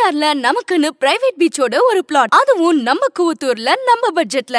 ஈசிஆர்ல நமக்குன்னு பிரைவேட் பீச்சோட ஒரு பிளாட் அதுவும் நம்ம கூவத்தூர்ல நம்ம பட்ஜெட்ல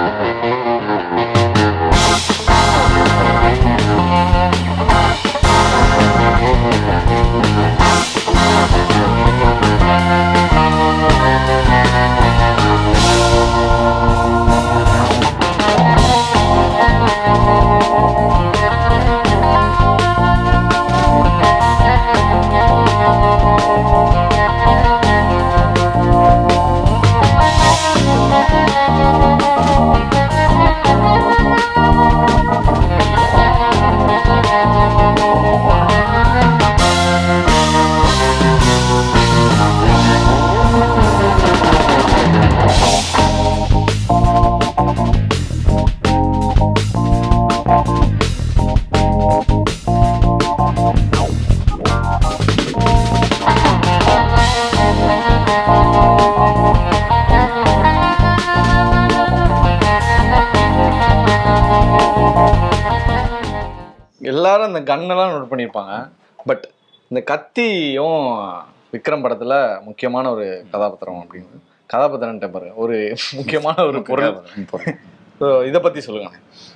எல்லாரும் இந்த கன்னெல்லாம் நோட் பண்ணியிருப்பாங்க பட் இந்த கத்தியும் விக்ரம் படத்துல முக்கியமான ஒரு கதாபாத்திரம் அப்படின்னு கதாபாத்திரம் பாருங்க ஒரு முக்கியமான ஒரு பொருள் பொருள் ஸோ இதை பத்தி சொல்லுங்க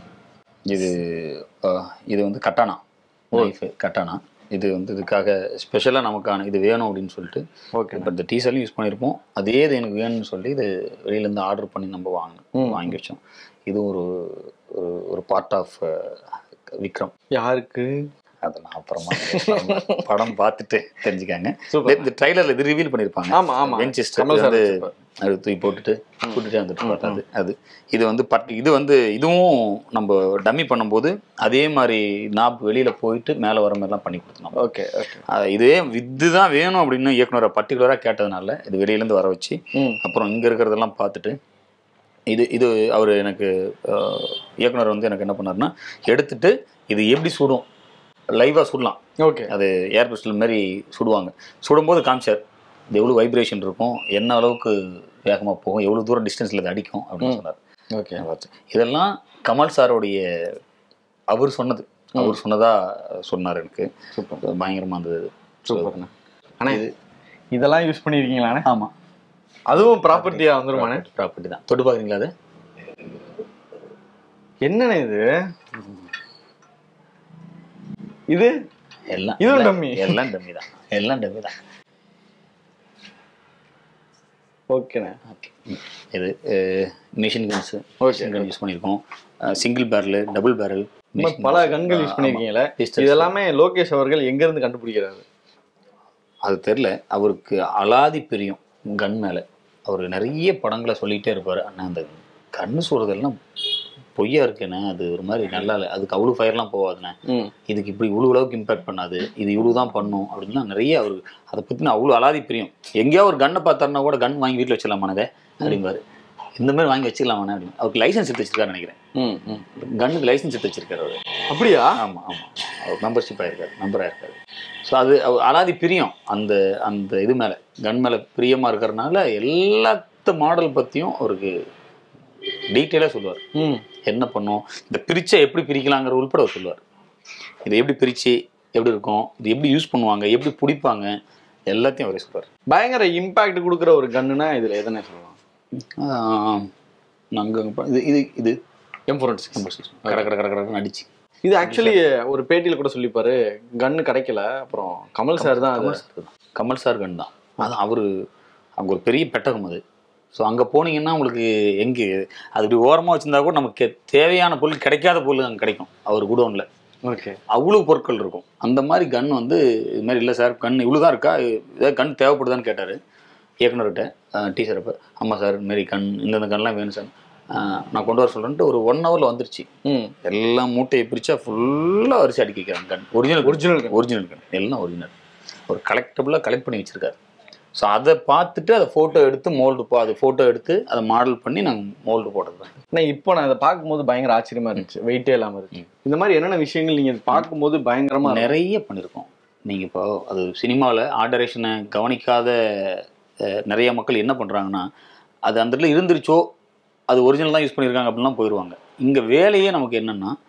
இது அஹ், இது வந்து கட்டானா நைஃபு கட்டானா இது வந்து இதுக்காக ஸ்பெஷலாக நமக்கான இது வேணும் அப்படின்னு சொல்லிட்டு ஓகே இப்போ இந்த டீசலும் யூஸ் பண்ணியிருப்போம் அதே இது எனக்கு வேணும்னு சொல்லி இது வெளியிலேருந்து ஆர்டர் பண்ணி நம்ம வாங்கினோம் வாங்கி வச்சோம் இது ஒரு ஒரு ஒரு பார்ட் ஆஃப் விக்ரம் யாருக்கு அதை நான் அப்புறமா படம் படம் பார்த்துட்டு தெரிஞ்சுக்காங்க Super. இந்த ட்ரைலரில் இது ரிவீல் பண்ணியிருப்பாங்க ஆமா, ஆமா. வென்செஸ்டர் கமல் sir வந்து வச்சிருப்பாரு. அது தூக்கி போட்டுட்டு கூட்டிட்டு வந்துட்டு பார்த்தது அது இது வந்து பட் இது வந்து இதுவும் நம்ம டம்மி பண்ணும்போது அதே மாதிரி நாப் வெளியில போயிட்டு மேலே வர மாதிரிலாம் பண்ணி கொடுத்தோம் ஓகே ஓகே அஹ் இதே வித்து தான் வேணும் அப்படின்னு இயக்குனரை பர்டிகுலராக கேட்டதுனால இது வெளியிலேருந்து வர வச்சு ம் அப்புறம் இங்கே இருக்கிறதெல்லாம் பார்த்துட்டு இது இது அவர் எனக்கு அஹ், இயக்குனர் வந்து எனக்கு என்ன பண்ணாருன்னா எடுத்துட்டு இது எப்படி சுடும் லைவாக சுடலாம் ஓகே அது ஏர் பிஸ்டல் மாதிரி சுடுவாங்க சுடும்போது காமிச்சார் இது எவ்வளோ வைப்ரேஷன் இருக்கும் என்ன அளவுக்கு வேகமாக போகும் எவ்வளோ தூரம் டிஸ்டன்ஸில் இது அடிக்கும் அப்படின்னு சொன்னார் ஓகே நான் பார்த்தேன். இதெல்லாம் கமல் சாரோடைய அவர் சொன்னது அவர் சொன்னதா சொன்னார் எனக்கு சூப்பர் பயங்கரமாக இருந்தது சூப்பர்ண்ணா அண்ணா இது இதெல்லாம் யூஸ் பண்ணியிருக்கீங்களாண்ணே ஆமாம் அதுவும் ப்ராப்பர்ட்டியா வந்துருமாண்ணே ப்ராப்பர்ட்டி தான் தொட்டு பார்க்குறீங்களா அது என்னண்ணே இது இது எல்லாம் இதுவும் எல்லாம் dummy. எல்லாம் டம்மி தான் எல்லாம் டம்மி தான் ஓகேண்ணே ஓகே இது machine guns Okay. Machine gun use பண்ணியிருக்கோம் சிங்கிள் பேரல் டபுள் பேரல் இந்த பல கண்கள் யூஸ் பண்ணியிருக்கீங்களே இது எல்லாமே லோகேஷ் அவர்கள் எங்க இருந்து கண்டுபிடிக்கிறாரு அது தெரில அவருக்கு அலாதி பிரியம் கன் மேலே அவர் நிறைய படங்களை சொல்லிகிட்டே இருப்பார் அண்ணா அந்த கண்ணு சொல்கிறதெல்லாம் பொய்யா இருக்குண்ணே அது ஒரு மாதிரி நல்லா இல்லை அதுக்கு அவ்வளோ ஃபயர்லாம் போகாதுண்ணே ம் இதுக்கு இப்படி இவ்வளோ அளவுக்கு இம்பேக்ட் பண்ணாது இது இவ்வளோ தான் பண்ணும் அப்படின்லாம் நிறைய அவர் அதை பற்றின அவ்வளோ அலாதி பிரியம் எங்கேயோ ஒரு கன்னை பார்த்தாருன்னா கூட கன் வாங்கி வீட்டில் வச்சிடலாமானதே அப்படிம்பாரு இந்த மாதிரி வாங்கி வச்சிடலாமாண்ணே அப்படின்னு அவருக்கு லைசன்ஸ் எடுத்து வச்சிருக்காரு நினைக்கிறேன் ம் ம் கன்னுக்கு லைசன்ஸ் எடுத்து வச்சிருக்காரு அவர் அப்படியா ஆமாம் ஆமாம் அவர் மெம்பர்ஷிப் ஆயிருக்காரு மெம்பர் ஆயிருக்காரு ஸோ அது அவர் அலாதி பிரியம் அந்த அந்த இது மேலே கன் மேலே பிரியமாக இருக்கிறனால எல்லாத்த மாடல் பற்றியும் அவருக்கு டீட்டெயிலாக சொல்லுவார் ம் என்ன பண்ணும் இந்த பிரிச்சை எப்படி பிரிக்கலாங்கிற உள்பட அவர் சொல்லுவார் இதை எப்படி பிரித்து எப்படி இருக்கும் இது எப்படி யூஸ் பண்ணுவாங்க எப்படி பிடிப்பாங்க எல்லாத்தையும் அவரே சொல்லுவார் பயங்கர இம்பாக்ட் கொடுக்குற ஒரு கன்னுனா இதுல எதனே சொல்லலாம் நாங்கள் இது இது இது எம் ஃபோர் சிக்ஸ் கட கட கட கடன்னு அடிச்சு இது ஆக்சுவலி ஒரு பேட்டியில கூட சொல்லிப்பாரு கன்னு கிடைக்கல அப்புறம் கமல் சார் தான் அது கமல் சார் தான் கமல் சார் கன் தான் அது அவர் அங்கே ஒரு பெரிய பெட்டகம் அது ஸோ அங்கே போனீங்கன்னா உங்களுக்கு எங்கே அது இப்படி ஓரமாக வச்சிருந்தா கூட நமக்கு தேவையான பொருள் கிடைக்காத பொருள் அங்கே கிடைக்கும் அவர் குடோனில் ஓகே அவ்வளோ பொருட்கள் இருக்கும் அந்த மாதிரி கன் வந்து இது மாதிரி இல்லை சார் கன் இவ்வளோ தான் இருக்கா ஏதாவது கன் தேவைப்படுதான்னு கேட்டார் இயக்குனர்கிட்ட டீச்சர் அப்போ ஆமாம் சார் இந்த மாதிரி கன் இந்தந்த கன்லாம் வேணும் சார் ஆஹ் நான் கொண்டு வர சொல்கிறேன்ட்டு ஒரு ஒன் ஹவரில் வந்துருச்சு ம் எல்லாம் மூட்டையை பிரிச்சா ஃபுல்லாக வரிசை அடுக்கி வைக்கிறாங்க gun original Original gun. Original gun எல்லாம் ஒரிஜினல் ஒரு கலெக்டபுளாக கலெக்ட் பண்ணி வச்சிருக்காரு ஸோ அதை பார்த்துட்டு அதை ஃபோட்டோ எடுத்து மோல்டு போ அதை ஃபோட்டோ எடுத்து அதை மாடல் பண்ணி நாங்கள் மோல்டு போட்டது தான் நான் இப்போ நான் இதை பார்க்கும்போது பயங்கர ஆச்சரியமா இருந்துச்சு வெயிட்டே இல்லாம இருந்துச்சு இந்த மாதிரி என்னென்ன விஷயங்கள் நீங்க இதை பார்க்கும்போது பயங்கரமா இருக்கும். நிறைய பண்ணியிருக்கோம் நீங்கள் இப்போ அது சினிமாவில் ஆல்டரேஷனை கவனிக்காத அஹ், நிறைய மக்கள் என்ன பண்ணுறாங்கன்னா அது அந்த இடத்துல இருந்துருச்சோ அது ஒரிஜினல் தான் யூஸ் பண்ணியிருக்காங்க அப்படின்லாம் போயிடுவாங்க இங்கே வேலையே நமக்கு என்னென்னா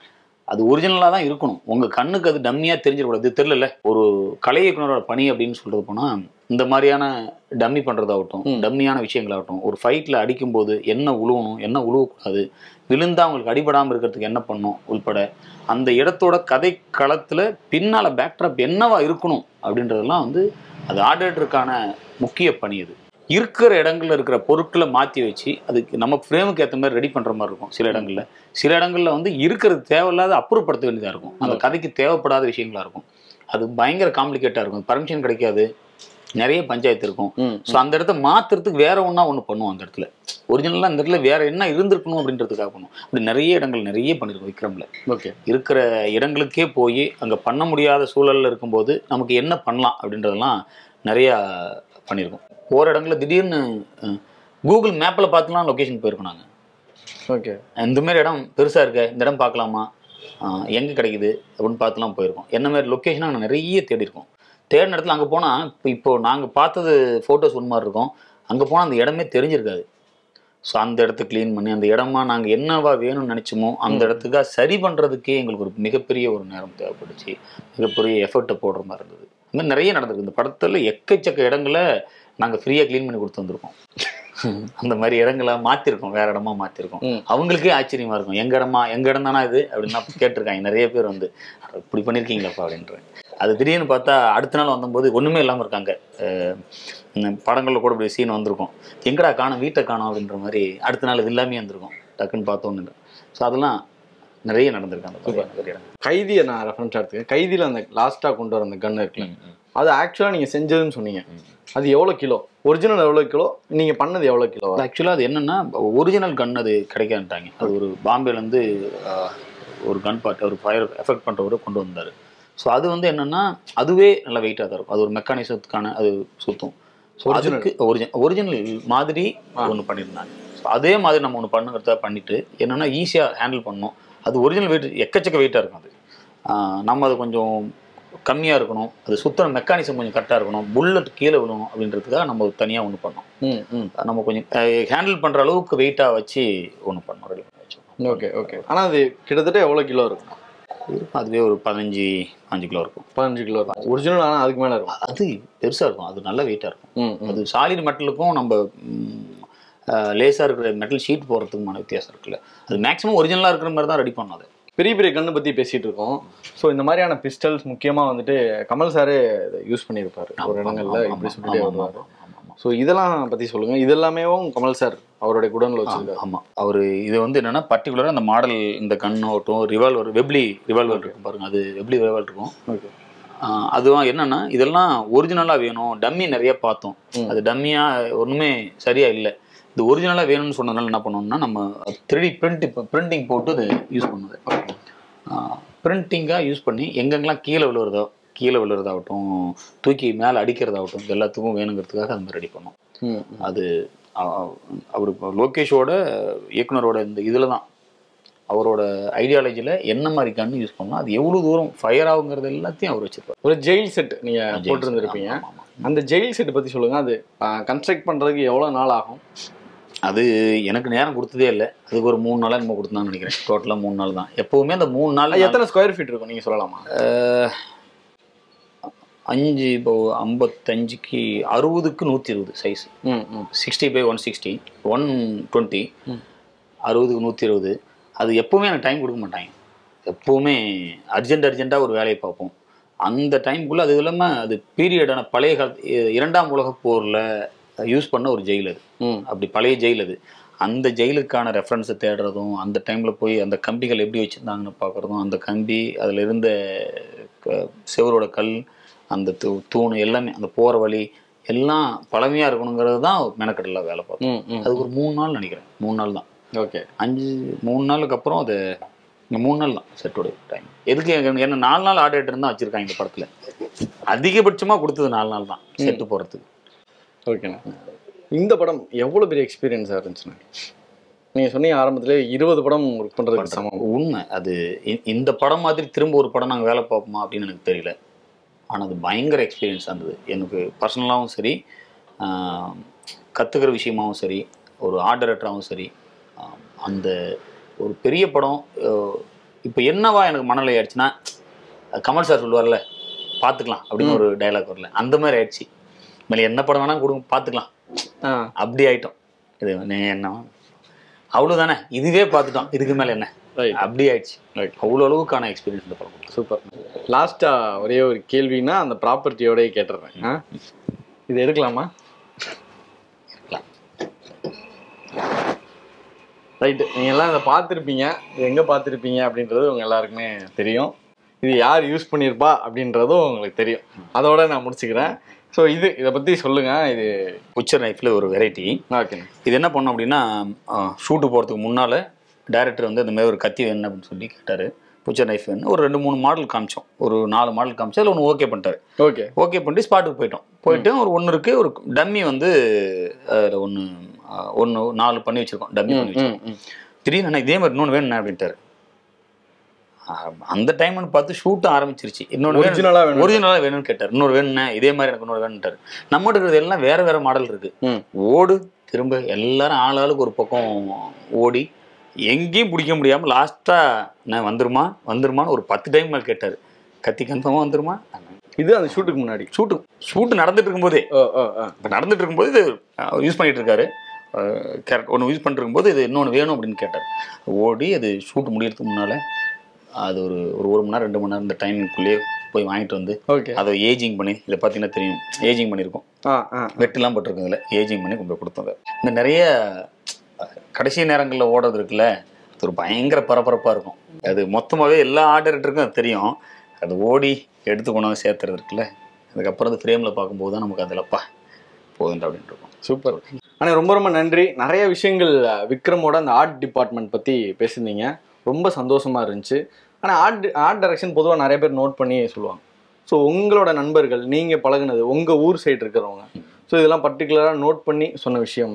அது ஒரிஜினலாக தான் இருக்கணும் உங்கள் கண்ணுக்கு அது டம்மியாக தெரிஞ்சிடக்கூடாது இது தெரியல ஒரு கலை இயக்குனரோட பணி அப்படின்னு சொல்கிறது போனால் இந்த மாதிரியான டம்மி பண்ணுறதாகட்டும் ம். டம்மியான விஷயங்களாகட்டும் ஒரு ஃபைட்டில் அடிக்கும்போது என்ன உழுவணும் என்ன உழுவக்கூடாது விழுந்தா அவங்களுக்கு அடிபடாமல் இருக்கிறதுக்கு என்ன பண்ணணும் உள்பட அந்த இடத்தோட கதை களத்தில் பின்னால் பேக்ட்ராப் என்னவா இருக்கணும் அப்படின்றதெல்லாம் வந்து அது ஆர்டருக்கான முக்கிய பணி அது இருக்கிற இடங்கள்ல இருக்கிற பொருட்களை மாற்றி வச்சு அதுக்கு நம்ம ஃப்ரேமுக்கு ஏற்ற மாதிரி ரெடி பண்ணுற மாதிரி இருக்கும் சில இடங்கள்ல சில இடங்கள்ல வந்து இருக்கிறது தேவையில்லாத அப்புறப்படுத்த வேண்டியதாக இருக்கும் அந்த கதைக்கு தேவைப்படாத விஷயங்களா இருக்கும் அது பயங்கர காம்ப்ளிகேட்டாக இருக்கும் பர்மிஷன் கிடைக்காது நிறைய பஞ்சாயத்து இருக்கும் ம் ஸோ அந்த இடத்த மாத்துறதுக்கு வேற ஒன்றா ஒன்று பண்ணுவோம் அந்த இடத்துல ஒரிஜினலாக அந்த இடத்துல வேற என்ன இருந்திருக்கணும் அப்படின்றதுக்காக பண்ணுவோம் அப்படி நிறைய இடங்கள் நிறைய பண்ணியிருக்கோம் விக்ரம்ல ஓகே இருக்கிற இடங்களுக்கே போய் அங்கே பண்ண முடியாத சூழல்ல இருக்கும்போது நமக்கு என்ன பண்ணலாம் அப்படின்றதெல்லாம் நிறையா பண்ணியிருக்கோம் போகிற இடங்கள்ல திடீர்னு கூகுள் மேப்பில் பார்த்துலாம் லொக்கேஷன் போயிருக்கோம் நாங்கள் ஓகே இந்த மாதிரி இடம் பெருசாக இருக்க இந்த இடம் பார்க்கலாமா எங்கே கிடைக்குது அப்படின்னு பார்த்துலாம் போயிருக்கோம் என்ன மாதிரி லொக்கேஷனாக நாங்கள் நிறைய தேடி இருக்கோம் தேடின இடத்துல அங்கே போனால் இப்போ இப்போ நாங்கள் பார்த்தது ஃபோட்டோஸ் ஒன்று மாதிரி இருக்கும் அங்கே போனால் அந்த இடமே தெரிஞ்சிருக்காது ஸோ அந்த இடத்த க்ளீன் பண்ணி அந்த இடமா நாங்கள் என்னவா வேணும்னு நினச்சோமோ அந்த இடத்துக்காக சரி பண்ணுறதுக்கே எங்களுக்கு ஒரு மிகப்பெரிய ஒரு நேரம் தேவைப்பட்டுச்சு மிகப்பெரிய எஃபர்ட்டை போடுற மாதிரி இருந்தது இந்த மாதிரி நிறைய நடந்திருக்கு இந்த படத்தில் எக்கச்சக்க இடங்களை நாங்கள் ஃப்ரீயாக க்ளீன் பண்ணி கொடுத்து வந்திருக்கோம் அந்த மாதிரி இடங்களை மாற்றிருக்கோம் வேற இடமா மாற்றிருக்கோம் ம். அவங்களுக்கே ஆச்சரியமா இருக்கும் எங்க இடமா எங்க இடம் தானா இது அப்படின்னு கேட்டிருக்காங்க நிறைய பேர் வந்து "அட, இப்படி பண்ணிருக்கீங்களாப்பா அப்படின்ற அது திடீர்னு பார்த்தா அடுத்த நாள் வந்தபோது ஒண்ணுமே இல்லாம இருக்காங்க அஹ் இந்த படங்கள்ல கூட இப்படி சீன் வந்திருக்கும் எங்கடா காணும் வீட்டை காணும் அப்படின்ற மாதிரி அடுத்த நாள் இது எல்லாமே வந்திருக்கும் டக்குன்னு பார்த்தோன்னு ஸோ அதெல்லாம் நிறைய நடந்திருக்கு அந்த படம் நிறைய இடங்கள். கைதியை நான் ரெஃபரன்ஸ் எடுத்துக்கேன் கைதியில் அந்த லாஸ்ட்டாக கொண்டு வர அந்த கன் இருக்குல்ல ம், ம். அது ஆக்சுவலாக நீங்கள் செஞ்சதுன்னு சொன்னீங்க அது எவ்வளோ கிலோ ஒரிஜினல் எவ்வளோ கிலோ நீங்கள் பண்ணது எவ்வளோ கிலோ ஆக்சுவலாக அது என்னன்னா ஒரிஜினல் கன் அது கிடைக்காதுட்டாங்க அது ஒரு பாம்பேலேருந்து ஒரு கன் பார்ட் ஒரு ஃபயர் எஃபெக்ட் பண்ணுறவரு கொண்டு வந்தார் ஸோ அது வந்து என்னன்னா அதுவே நல்ல வெயிட்டாக தான் இருக்கும் அது ஒரு மெக்கானிசத்துக்கான அது சுத்தும் ஸோ Original. அதுக்கு ஒரிஜினல் ஒரிஜினல் மாதிரி ஒன்று பண்ணியிருந்தாங்க ஸோ அதே மாதிரி நம்ம ஒன்று பண்ணுங்கிறத பண்ணிட்டு என்னன்னா ஈஸியாக ஹேண்டில் பண்ணோம் அது ஒரிஜினல் வெயிட் எக்கச்சக்க வெயிட்டாக இருக்கும் அது ஆஹ் நம்ம அது கொஞ்சம் கம்மியாக இருக்கணும் அது சுத்தர மெக்கானிசம் கொஞ்சம் கரெக்டாக இருக்கணும் புல்லட் கீழே விழணும் அப்படின்றதுக்காக நம்ம தனியாக ஒன்று பண்ணோம் ம் ம் நம்ம கொஞ்சம் ஹேண்டில் பண்ணுற அளவுக்கு வெயிட்டாக வச்சு ஒன்று பண்ணோம் ரெடி பண்ணி வச்சோம் ஓகே ஓகே ஆனால் அது கிட்டத்தட்ட எவ்வளோ கிலோ இருக்கும் இருக்கும் அதுவே ஒரு பதினஞ்சு அஞ்சு கிலோ இருக்கும் பதினஞ்சு கிலோ இருக்கும் ஒரிஜினல் ஆனால் அதுக்கு மேலே இருக்கும் அது பெருசாக இருக்கும் அது நல்ல வெயிட்டாக இருக்கும் ம் ம் அது சாலிட் மெட்டலுக்கும் நம்ம லேசாக இருக்கிற மெட்டல் ஷீட் போடுறதுக்குமான வித்தியாசம் இருக்குல்ல அது மேக்ஸிமம் ஒரிஜினலாக இருக்கிற மாதிரி தான் ரெடி பண்ணோம் அது பெரிய பெரிய கண்ணை பற்றி பேசிகிட்டு இருக்கோம் ஸோ இந்த மாதிரியான பிஸ்டல்ஸ் முக்கியமாக வந்துட்டு கமல் சாரே யூஸ் பண்ணியிருப்பாரு ஒரு இடங்கள்ல இப்படி சொல்லிட்டே வருவார் ஸோ இதெல்லாம் பற்றி சொல்லுங்கள் இதெல்லாமேவும் கமல் சார் அவருடைய குடனில் வச்சிருக்காரு ஆமாம் அவர் இது வந்து என்னன்னா பர்டிகுலராக அந்த மாடல் இந்த கண்ணோட்டும் ரிவால்வர் வெப்ளி ரிவால்வர் இருக்கும் பாருங்க அது வெப்ளி ரிவால்வர் இருக்கும் ஓகே ஆஹ் அதுவும் என்னன்னா இதெல்லாம் ஒரிஜினலாக வேணும் டம்மி நிறைய பார்த்தோம் ம். அது டம்மியாக ஒன்றுமே சரியா இல்லை இது ஒரிஜினலாக வேணும்னு சொன்னதுனால என்ன பண்ணோம்னா நம்ம த்ரீ பிரிண்ட் பிரிண்டிங் போட்டு அது யூஸ் பண்ணுது பிரிண்டிங்காக யூஸ் பண்ணி எங்கெங்கெல்லாம் கீழே விழுறதோ கீழே விழுறதாகட்டும் தூக்கி மேலே அடிக்கிறதாகட்டும் இது எல்லாத்துக்கும் வேணுங்கிறதுக்காக அது ரெடி பண்ணோம் ம் அது அவர் லோகேஷோட இயக்குனரோட இந்த இதில் தான் அவரோட ஐடியாலஜியில் என்ன மாதிரி கன்று யூஸ் பண்ணலாம் அது எவ்வளோ தூரம் ஃபயர் ஆகுங்கிறது எல்லாத்தையும் அவர் வச்சிருப்பார் ஒரு ஜெயில் செட் நீங்கள் போட்டிருந்திருப்பீங்க ஆமா, ஆமா, ஆமா. அந்த ஜெயில் செட் பற்றி சொல்லுங்கள் அது கன்ஸ்ட்ரக்ட் பண்ணுறதுக்கு எவ்வளோ நாள் ஆகும் அது எனக்கு நேரம் கொடுத்ததே இல்லை அதுக்கு ஒரு மூணு நாளாக நம்ம கொடுத்தான்னு நினைக்கிறேன் டோட்டலாக மூணு நாள் தான் எப்போவுமே அந்த மூணு நாள் அது எத்தனை ஸ்கொயர் ஃபீட் இருக்கும் நீங்கள் சொல்லலாமா அஹ், அஞ்சு இப்போ ஐம்பத்தஞ்சுக்கு அறுபதுக்கு நூற்றி இருபது சைஸ் ம் ம் sixty by one sixty one twenty ம். அறுபதுக்கு நூற்றி இருபது அது எப்போவுமே எனக்கு டைம் கொடுக்க மாட்டாங்க எப்போவுமே அர்ஜென்ட் அர்ஜென்ட்டாக ஒரு வேலையை பார்ப்போம் அந்த டைம்குள்ளே அது இல்லாமல் அது பீரியடான பழைய காலத்து இ- இரண்டாம் உலகப் போரில் யூஸ் பண்ண ஒரு ஜெயில் அது ம் அப்படி பழைய ஜெயில் அது அந்த ஜெயிலுக்கான ரெஃபரன்ஸை தேடுறதும் அந்த டைமில் போய் அந்த கம்பிகள் எப்படி வச்சுருந்தாங்கன்னு பார்க்குறதும் அந்த கம்பி அதில் இருந்த க- செவரோட கல் அந்த தூ தூண் எல்லாமே அந்த போகிற வழி எல்லாம் பழமையாக இருக்கணுங்கிறது தான் மெனக்கடல வேலை பார்த்தோம் ம் ம் அதுக்கு ஒரு மூணு நாள் நினைக்கிறேன் மூணு நாள் தான் ஓகே அஞ்சு மூணு நாளுக்கு அப்புறம் அது இங்க மூணு நாள் தான் செட்டோட டைம் எதுக்கு எங்க- என்ன நாலு நாள் ஆர்டர் தான் வச்சுருக்காங்க இந்த படத்தில் அதிகபட்சமாக கொடுத்தது நாலு நாள் தான் செட்டு போகிறதுக்கு ஓகேண்ணா இந்த படம் எவ்வளோ பெரிய எக்ஸ்பீரியன்ஸாக இருந்துச்சுண்ணா நீங்கள் சொன்னீங்க ஆரம்பத்திலே இருபது படம் ஒர்க் பண்ணுறதுக்கு சமம் உண்மை அது இ- இந்த படம் மாதிரி திரும்ப ஒரு படம் நாங்கள் வேலை பார்ப்போமா அப்படின்னு எனக்கு தெரியல ஆனால் அது பயங்கர எக்ஸ்பீரியன்ஸாக இருந்தது எனக்கு பர்சனலாகவும் சரி கற்றுக்கிற விஷயமாவும் சரி ஒரு ஆர்ட் டைரக்டராகவும் சரி ஆஹ் அந்த ஒரு பெரிய படம் ஆஹ் இப்போ என்னவா எனக்கு மனநிலை ஆயிடுச்சுன்னா கமல் சார் சொல்லுவார்ல பார்த்துக்கலாம் அப்படின்னு ஒரு டயலாக் வரல அந்த மாதிரி ஆயிடுச்சு மேலே என்ன படம் வேணா கொடுங்க பார்த்துக்கலாம் ஆ அப்படி ஆயிட்டோம் இது நீ என்ன அவ்வளவுதானே இதுவே பார்த்துட்டோம் இதுக்கு மேல என்ன Right. அப்படி ஆயிடுச்சு அவ்வளோ அளவுக்கான எக்ஸ்பீரியன்ஸ் இந்த படம் கொடுக்கும். சூப்பர் லாஸ்டா ஒரே ஒரு கேள்வினா அந்த ப்ராப்பர்ட்டியோடய கேட்டுறேன் ஆ? இது எடுக்கலாமா ரைட்டு நீங்கள் எல்லாம் இதை பார்த்துருப்பீங்க இது எங்கே பார்த்துருப்பீங்க அப்படின்றது உங்க எல்லாருக்குமே தெரியும் இது யார் யூஸ் பண்ணியிருப்பா அப்படின்றதும் உங்களுக்கு தெரியும் அதோட நான் முடிச்சுக்கிறேன் ஸோ இது இதை பற்றி சொல்லுங்க இது புச்சர் நைஃப்ல ஒரு வெரைட்டி ஓகே இது என்ன பண்ணோம் அப்படின்னா ஷூட்டு போகிறதுக்கு முன்னால் டைரக்டர் வந்து இந்த மாதிரி ஒரு கத்தி வேணும் அப்படின்னு சொல்லி கேட்டார் புச்சர் நைஃப் வேணும் ஒரு ரெண்டு மூணு மாடல் காமிச்சோம் ஒரு நாலு மாடல் காமிச்சு அதில் ஒன்று ஓகே பண்ணிட்டாரு ஓகே ஓகே பண்ணிட்டு ஸ்பாட்டுக்கு போயிட்டோம் போயிட்டு ஒரு ஒன்று இருக்கு ஒரு டம்மி வந்து அதில் ஒன்று ஒன்று நாலு பண்ணி வச்சிருக்கோம் டம்மி பண்ணி வச்சிருக்கோம் திடீர்னு அண்ணா இதே மாதிரி இன்னொன்று வேணுண்ணே அப்படின்ட்டாரு ஆஹ் அந்த டைம்னு பார்த்து ஷூட்டும் ஆரம்பிச்சிருச்சு இன்னொன்று Original-ஆ வேணும். ஒரிஜினலாக வேணும்னு கேட்டார் இன்னொரு வேணுண்ணே இதே மாதிரி எனக்கு இன்னொரு வேணுன்ட்டார் நம்மகிட்ட இருக்கிறது எல்லாம் வேற வேற மாடல் இருக்கு ம் ஓடு திரும்ப எல்லாரும் ஆள் ஆளுக்கு ஒரு பக்கம் ஓடி எங்கேயும் பிடிக்க முடியாம லாஸ்டா நான் வந்துருமா வந்துருமான்னு ஒரு பத்து டைம் மேல் கேட்டாரு கத்தி கன்ஃபார்மா வந்துருமா இது அந்த ஷூட்டுக்கு முன்னாடி ஷூட்டு ஷூட்டு நடந்துட்டு இருக்கும்போதே ஓ ஓ ஓ இப்போ நடந்துட்டு இருக்கும்போது இது யூஸ் பண்ணிட்டு இருக்காரு கேரக்ட் ஒன்று யூஸ் பண்ணிட்டு இருக்கும்போது இது இன்னொன்று வேணும் அப்படின்னு கேட்டார் ஓடி அது ஷூட் முடியறதுக்கு முன்னால அது ஒரு ஒரு ஒரு மணி நேரம் ரெண்டு மணி நேரம் இந்த டைமிங்குள்ளேயே போய் வாங்கிட்டு வந்து ஓகே அதை ஏஜிங் பண்ணி இதை பார்த்தீங்கன்னா தெரியும் ஏஜிங் பண்ணியிருக்கோம் ஆ ஆ வெட்டுலாம் போட்டிருக்கோம் இதில் ஏஜிங் பண்ணி கொண்டு போய் கொடுத்தோம் இந்த நிறைய அஹ், கடைசி நேரங்களில் ஓடுறது இருக்குல்ல அது ஒரு பயங்கர பரபரப்பாக இருக்கும் அது மொத்தமாகவே எல்லா ஆர்டர்ட்டுக்கும் அது தெரியும் அது ஓடி எடுத்து கொண்டு வந்து சேர்த்துறது இருக்குல்ல அதுக்கப்புறம் அந்த ஃப்ரேமில் பார்க்கும்போது தான் நமக்கு அதிலப்பா போதுண்டா அப்படின்ட்டு இருக்கும் சூப்பர் ஆனால் ரொம்ப ரொம்ப நன்றி நிறைய விஷயங்கள் அஹ், விக்ரமோட அந்த ஆர்ட் டிபார்ட்மெண்ட் பற்றி பேசியிருந்தீங்க ரொம்ப சந்தோஷமா இருந்துச்சு ஆனால் ஆர்ட் ஆர்ட் டைரக்ஷன் பொதுவாக நிறைய பேர் நோட் பண்ணி சொல்லுவாங்க ஸோ உங்களோட நண்பர்கள் நீங்கள் பழகுனது உங்கள் ஊர் சைடு இருக்கிறவங்க ஸோ இதெல்லாம் பர்டிகுலராக நோட் பண்ணி சொன்ன விஷயம்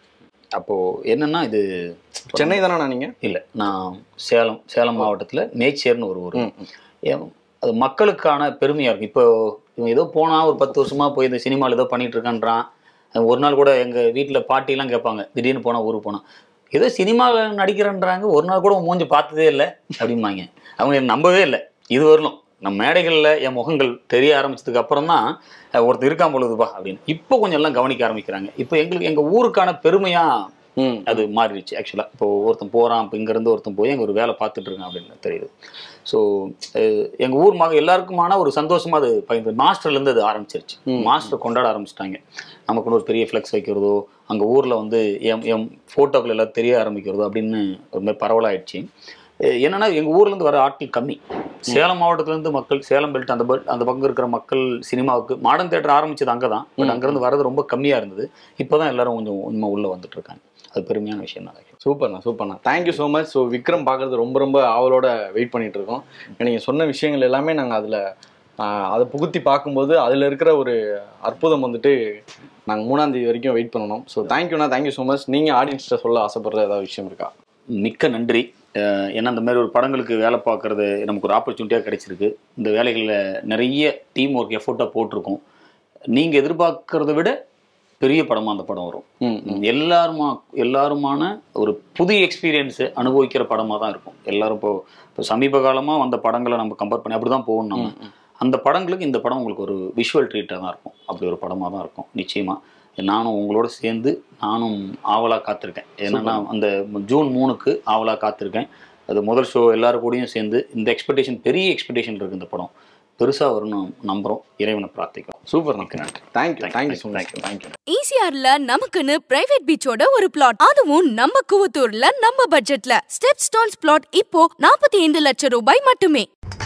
அப்போது என்னென்னா இது சென்னை தானே நீங்கள் இல்லை நான் சேலம் சேலம் மாவட்டத்தில் மேச்சேர்னு ஒரு ஊர் ம், ம். ஏன், அது மக்களுக்கான பெருமையாக இருக்கும் இப்போ இவன் ஏதோ போனால் ஒரு பத்து வருஷமா போய் இந்த சினிமாவில் ஏதோ பண்ணிட்டு இருக்கான்றான் ஒரு நாள் கூட எங்கள் வீட்டில் பாட்டிலாம் கேட்பாங்க திடீர்னு போனால் ஊருக்கு போனால் ஏதோ சினிமாவில் நடிக்கிறேன்றாங்க ஒரு நாள் கூட உன் மூஞ்சி பார்த்ததே இல்லை அப்படிம்பாங்க அவங்க என்னை நம்பவே இல்லை இது வரலும் நம்ம மேடைகளில் என் முகங்கள் தெரிய ஆரம்பிச்சதுக்கு அப்புறம் தான் அஹ், ஒருத்தர் இருக்கான் பொழுதுப்பா அப்படின்னு இப்போ கொஞ்சம் எல்லாம் கவனிக்க ஆரம்பிக்கிறாங்க இப்போ எங்களுக்கு எங்கள் ஊருக்கான பெருமையாக ம் அது மாறிடுச்சு ஆக்சுவலாக இப்போ ஒருத்தன் போகிறான் இப்போ இங்கேருந்து ஒருத்தன் போய் அங்கே ஒரு வேலை பார்த்துட்டு இருக்கான் அப்படின்னு தெரியுது ஸோ எங்கள் ஊர் மக எல்லாருக்குமான ஒரு சந்தோஷமா அது பகிர்ந்து மாஸ்டர்லேருந்து அது ஆரம்பிச்சிருச்சு மாஸ்டர் கொண்டாட ஆரம்பிச்சிட்டாங்க நமக்குன்னு ஒரு பெரிய ஃப்ளெக்ஸ் வைக்கிறதோ அங்கே ஊரில் வந்து எம் எம் ஃபோட்டோக்கள் எல்லாம் தெரிய ஆரம்பிக்கிறதோ அப்படின்னு ஒரு மாதிரி பரவலாயிடுச்சு அஹ் என்னன்னா எங்கள் ஊர்லேருந்து வர ஆட்கள் கம்மி சேலம் மாவட்டத்துலேருந்து மக்கள் சேலம் பெல்ட் அந்த பெல்ட் அந்த பக்கம் இருக்கிற மக்கள் சினிமாவுக்கு மாடர்ன் தேட்டர் ஆரம்பிச்சது அங்கே தான் பட் அங்கேருந்து வர்றது ரொம்ப கம்மியாக இருந்தது இப்போ தான் எல்லாரும் கொஞ்சம் உண்மை உள்ளே வந்துட்டு இருக்காங்க அது பெருமையான விஷயம் தான் சூப்பர்ண்ணா சூப்பர்ண்ணா thank you so much so Vikram பார்க்குறது ரொம்ப ரொம்ப ஆவலோட வெயிட் பண்ணிட்டு இருக்கோம் நீங்கள் சொன்ன விஷயங்கள் எல்லாமே நாங்கள் அதில் அதை புகுத்தி பார்க்கும்போது அதில் இருக்கிற ஒரு அற்புதம் வந்துட்டு நாங்கள் மூணாம் தேதி வரைக்கும் வெயிட் பண்ணணும் ஸோ தேங்க்யூண்ணா தேங்க்யூ ஸோ மச் நீங்கள் ஆடியன்ஸ்கிட்ட சொல்ல ஆசைப்படுற ஏதாவது விஷயம் இருக்கா மிக்க நன்றி அஹ் ஏன்னா இந்த மாதிரி ஒரு படங்களுக்கு வேலை பார்க்கறது நமக்கு ஒரு ஆப்பர்ச்சுனிட்டியாக கிடைச்சிருக்கு இந்த வேலைகளில் நிறைய டீம் ஒர்க் எஃபோர்ட்டாக போட்டிருக்கோம் நீங்கள் எதிர்பார்க்கறத விட பெரிய படமாக அந்த படம் வரும் ம் எல்லாருமா எல்லாருமான ஒரு புது எக்ஸ்பீரியன்ஸு அனுபவிக்கிற படமாக தான் இருக்கும் எல்லாரும் இப்போ இப்போ சமீப காலமாக வந்த படங்களை நம்ம கம்பேர் பண்ணி அப்படி தான் போகணும் நம்ம அந்த படங்களுக்கு இந்த படம் உங்களுக்கு ஒரு விஷுவல் ட்ரீட்டாக தான் இருக்கும் அப்படி ஒரு படமாக தான் இருக்கும் நிச்சயமாக நானும் உங்களோட சேர்ந்து நானும் ஆவலாக காத்திருக்கேன் என்னன்னா அந்த ஜூன் மூணுக்கு ஆவலாக காத்திருக்கேன் அது முதல் ஷோ எல்லாரும் கூடயும் சேர்ந்து இந்த எக்ஸ்பெக்டேஷன் பெரிய எக்ஸ்பெக்டேஷன் இருக்குது இந்த படம் பெருசாக வரும்னு நம்புகிறோம் இறைவனை பிரார்த்திக்கிறோம் சூப்பர் மிக்க நன்றி thank you thank you so much thank you ஈசிஆர்ல நமக்குன்னு பிரைவேட் பீச்சோட ஒரு பிளாட் அதுவும் நம்ம குவத்தூர்ல நம்ம பட்ஜெட்ல ஸ்டெப் ஸ்டோன்ஸ் பிளாட் இப்போ நாற்பத்தி ஐந்து லட்சம் ரூபாய் மட்டுமே